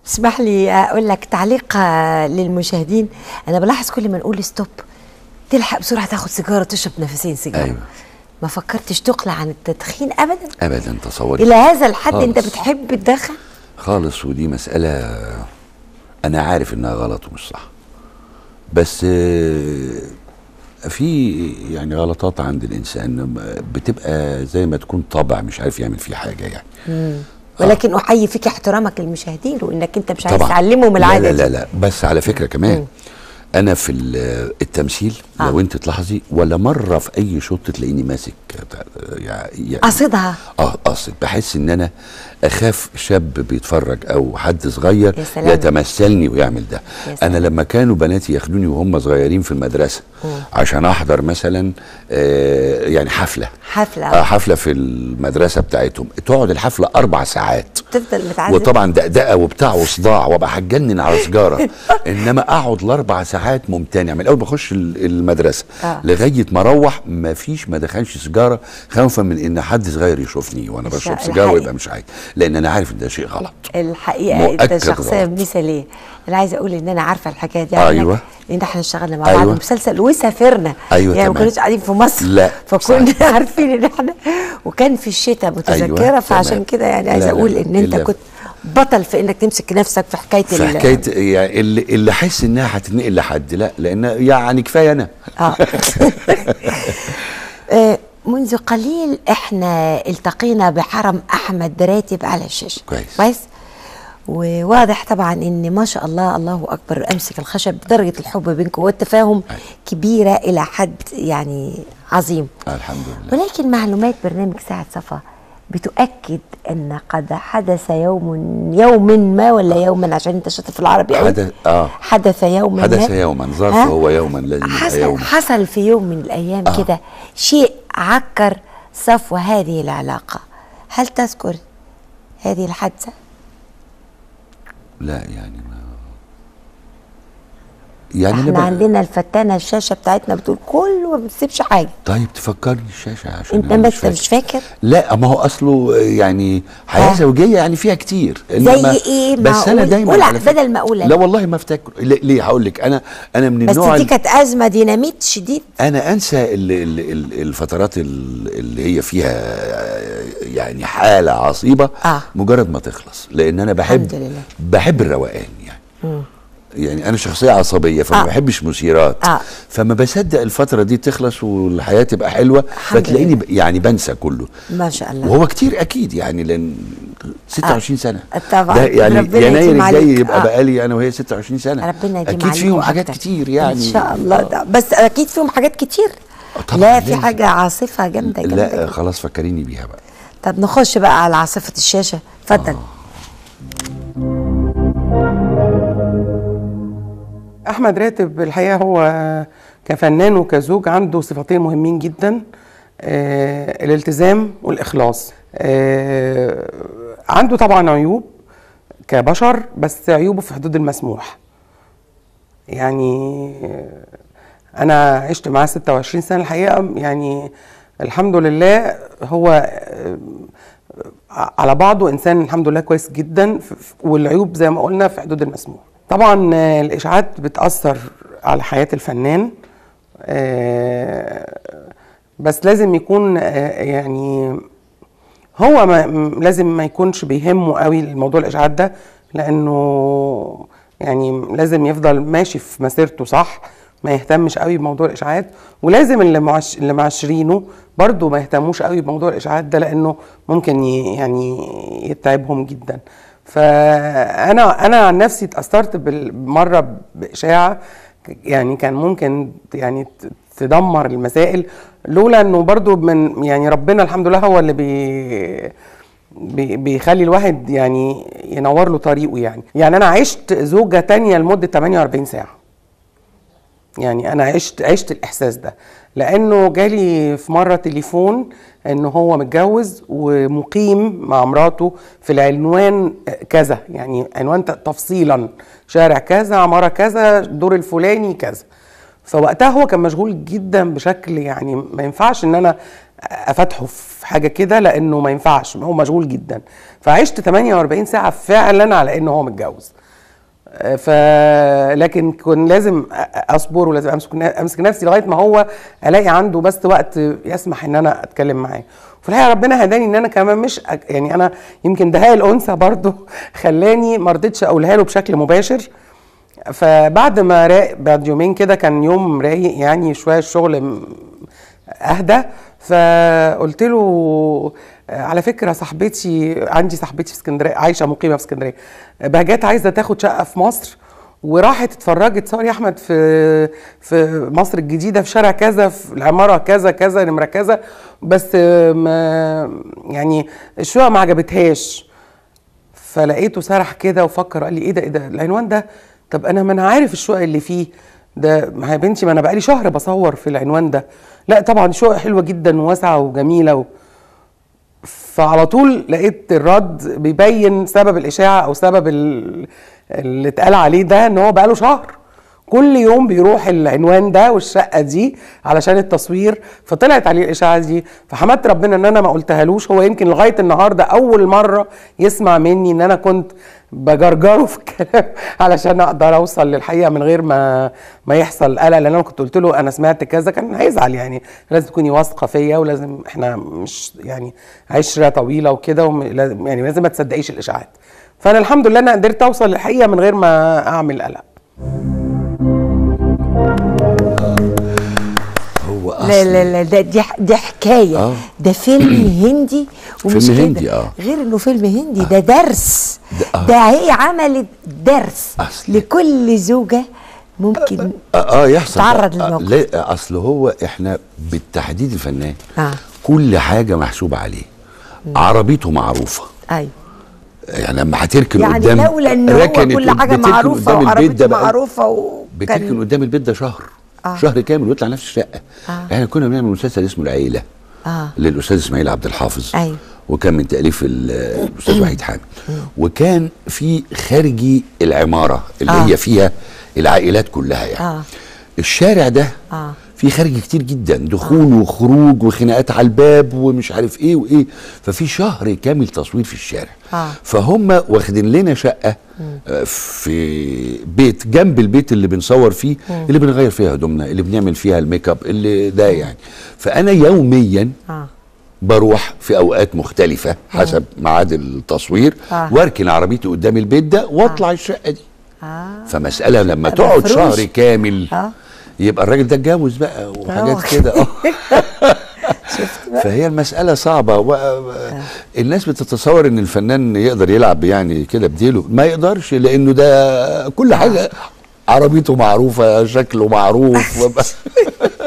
اسمح لي اقول لك تعليق آه، للمشاهدين انا بلاحظ كل ما نقول ستوب تلحق بسرعه تاخد سيجاره تشرب نفسين سيجاره أيوة. ما فكرتش تقلع عن التدخين ابدا ابدا تصوري الى هذا الحد انت خالص. بتحب الدخن خالص ودي مسألة أنا عارف إنها غلط ومش صح بس آه، في يعني غلطات عند الإنسان بتبقى زي ما تكون طبع مش عارف يعمل فيه حاجة يعني ولكن احيي فيك احترامك للمشاهدين وانك انت مش عايز طبعا تعلمهم العاده لا لا دي. لا, لا بس على فكرة كمان أنا في ال- التمثيل آه. لو أنت تلاحظي ولا مرة في أي شوط تلاقيني ماسك يعني قصدها اه قصد بحس ان انا اخاف شاب بيتفرج او حد صغير يا سلام. يتمثلني ويعمل ده يا سلام. انا لما كانوا بناتي ياخدوني وهم صغيرين في المدرسه عشان احضر مثلا آه يعني حفله حفلة. آه حفله في المدرسه بتاعتهم تقعد الحفله اربع ساعات تفضل متعذب وطبعا دقدقه وبتاع وصداع وابقى هتجنن على سجاره انما اقعد الاربع ساعات ممتنع من اول ما اخش ال- المدرسه آه. لغايه ما اروح ما فيش ما دخلش سيجاره خوفا من ان حد صغير يشوفني وانا الش- بشرب سيجاره الحقيقة. ويبقى مش عايز لان انا عارف ان ده شيء غلط الحقيقه انت مؤكد شخصيه غلط. مثاليه انا عايزه اقول ان انا عارفه الحكايه دي أيوة. عنك، لان احنا اشتغلنا مع بعض أيوة. مسلسل وسافرنا أيوة يعني ما تمام. كناش قاعدين في مصر لا، فكنا صحيح. عارفين ان احنا وكان في الشتاء متذكره أيوة، فعشان تمام. كده يعني لا، عايزه لا، اقول لا، ان انت إلا- كنت بطل في انك تمسك نفسك في حكايه في ال- حكايه يعني اللي, اللي احس انها هتتنقل لحد لا لان يعني كفايه انا اه آه، منذ قليل احنا التقينا بحرم احمد راتب على الشاشه كويس. كويس وواضح طبعا ان ما شاء الله الله اكبر امسك الخشب درجه الحب بينكم والتفاهم أيوة. كبيره الى حد يعني عظيم آه الحمد لله ولكن معلومات برنامج ساعه صفا بتؤكد ان قد حدث يوم يوم ما ولا يوما عشان انت شاطر في العربي قوي حدث اه حدث يوما حدث ما يوما ظرف ها؟ هو يوما لازم يبقى حصل يوما حصل في يوم من الايام آه. كده شيء عكر صفو هذه العلاقه هل تذكر هذه الحادثه لا يعني ما يعني احنا أنا بقى- عندنا الفتانه الشاشه بتاعتنا بتقول كله ما بتسيبش حاجه طيب تفكرني الشاشه عشان انت أنا بس مش فاكر لا ما هو اصله يعني حياه آه. زوجيه يعني فيها كتير زي إنما- ايه بس انا معقول؟ دايما قول على فكرة- بدل ما اقول أنا. لا والله ما افتكر ليه- ليه هقول لك انا انا من بس النوع دي ال- كانت ازمه ديناميت شديد انا انسى ال ال ال الفترات ال- اللي هي فيها يعني حاله عصيبه آه. مجرد ما تخلص لان انا بحب الحمد لله. بحب الروقان يعني يعني انا شخصيه عصبيه فما آه. بحبش مثيرات آه. فما بصدق الفتره دي تخلص والحياه تبقى حلوه الحمد فتلاقيني لله. ب- يعني بنسى كله ما شاء الله وهو كتير اكيد يعني لان 26 سنه طبعاً. ده يعني ربنا يناير يديم الجاي عليك. يبقى آه. بقالي انا وهي 26 سنه ربنا يديم اكيد فيهم عليكم حاجات أكتر. كتير يعني ان شاء الله آه. ده بس اكيد فيهم حاجات كتير طبعاً لا في لازم. حاجه عاصفه جامده جامده لا جدا. خلاص فكريني بيها بقى طب نخش بقى على عاصفه الشاشه اتفضل احمد راتب الحقيقه هو كفنان وكزوج عنده صفتين مهمين جدا آه الالتزام والاخلاص آه عنده طبعا عيوب كبشر بس عيوبه في حدود المسموح يعني آه، انا عشت معاه 26 سنه الحقيقه يعني الحمد لله هو آه، على بعضه انسان الحمد لله كويس جدا ف- ف- والعيوب زي ما قلنا في حدود المسموح طبعا آه، الاشاعات بتاثر على حياه الفنان آه، بس لازم يكون آه، يعني هو ما م- لازم ما يكونش بيهمه قوي الموضوع الاشاعات ده لانه يعني لازم يفضل ماشي في مسيرته صح ما يهتمش قوي بموضوع الاشاعات ولازم اللي معش اللي معاشرينه برضه ما يهتموش قوي بموضوع الاشاعات ده لانه ممكن ي- يعني يتعبهم جدا فانا انا عن نفسي اتاثرت بال- مره باشاعه يعني كان ممكن يعني ت- تدمر المسائل لولا انه برضو من يعني ربنا الحمد لله هو اللي بي بي- بيخلي الواحد يعني ينور له طريقه يعني يعني انا عشت زوجة تانية لمدة 48 ساعة يعني انا عشت عشت الاحساس ده لانه جالي في مره تليفون ان هو متجوز ومقيم مع مراته في العنوان كذا يعني عنوان ت- تفصيلا شارع كذا عماره كذا دور الفلاني كذا فوقتها هو كان مشغول جدا بشكل يعني ما ينفعش ان انا افتحه في حاجه كده لانه ما ينفعش هو مشغول جدا فعشت 48 ساعه فعلا على انه هو متجوز آه، ف لكن كان لازم أ- اصبر ولازم امسك امسك نفسي لغايه ما هو الاقي عنده بس وقت يسمح ان انا اتكلم معاه في الحقيقه ربنا هداني ان انا كمان مش أك- يعني انا يمكن دهاء الانثى برضو خلاني ما رضيتش اقولها له بشكل مباشر فبعد ما راق بعد يومين كده كان يوم رايق يعني شويه الشغل م- اهدى فقلت له آه، على فكره صاحبتي عندي صاحبتي في اسكندريه عايشه مقيمه في اسكندريه بهجات عايزه تاخد شقه في مصر وراحت اتفرجت صور يا احمد في في مصر الجديده في شارع كذا في العماره كذا كذا نمره كذا بس آه، ما يعني الشقه ما عجبتهاش فلقيته سرح كده وفكر قال لي ايه ده ايه ده العنوان ده طب انا ما انا عارف الشقق اللي فيه ده ما يا بنتي ما انا بقالي شهر بصور في العنوان ده لا طبعا شقق حلوه جدا وواسعه وجميله و... فعلى طول لقيت الرد بيبين سبب الاشاعه او سبب ال- اللي اتقال عليه ده ان هو بقاله شهر كل يوم بيروح العنوان ده والشقه دي علشان التصوير فطلعت عليه الاشاعه دي فحمدت ربنا ان انا ما قلتهالوش هو يمكن لغايه النهارده اول مره يسمع مني ان انا كنت بجرجره في الكلام علشان اقدر اوصل للحقيقه من غير ما ما يحصل قلق لان انا كنت قلت له انا سمعت كذا كان هيزعل يعني لازم تكوني واثقه فيا ولازم احنا مش يعني عشره طويله وكده وم- لازم- يعني لازم ما تصدقيش الاشاعات فانا الحمد لله انا قدرت اوصل للحقيقه من غير ما اعمل قلق هو لا اصل لا لا ده دي, ح- دي حكايه آه. ده فيلم هندي ومش فيلم كده. هندي، آه. غير انه فيلم هندي ده درس ده- آه. ده هي عملت درس أصل- لكل زوجه ممكن اه, آه يحصل تعرض آه للموقف. لا اصل هو احنا بالتحديد الفنان آه. كل حاجه محسوبه عليه عربيته معروفه ايوه يعني لما هتركن يعني قدام لولا ان هو ركنت كل حاجه بتركن معروفه قدام البيت ده وعربيته بقى- معروفه بتركن وكان قدام البيت ده شهر آه. شهر كامل ويطلع نفس الشقه آه. احنا كنا بنعمل مسلسل اسمه العيله اه للاستاذ اسماعيل عبد الحافظ أيوة. وكان من تاليف ال- الاستاذ وحيد حامد وكان في خارجي العماره اللي آه. هي فيها العائلات كلها يعني آه. الشارع ده آه. في خارج كتير جدا دخول وخروج وخناقات على الباب ومش عارف ايه وايه ففي شهر كامل تصوير في الشارع آه. فهم واخدين لنا شقه آه، في بيت جنب البيت اللي بنصور فيه اللي بنغير فيها هدومنا اللي بنعمل فيها الميك اب اللي ده يعني فانا يوميا اه بروح في اوقات مختلفه حسب ميعاد التصوير آه. واركن عربيتي قدام البيت ده واطلع الشقه دي اه فمساله لما ده تقعد مفروش. شهر كامل آه. يبقى الراجل ده اتجوز بقى وحاجات آه. كده اه شفت بقى فهي المسألة صعبة و... الناس بتتصور ان الفنان يقدر يلعب يعني كده بديله ما يقدرش لانه ده كل حاجة عربيته معروفة شكله معروف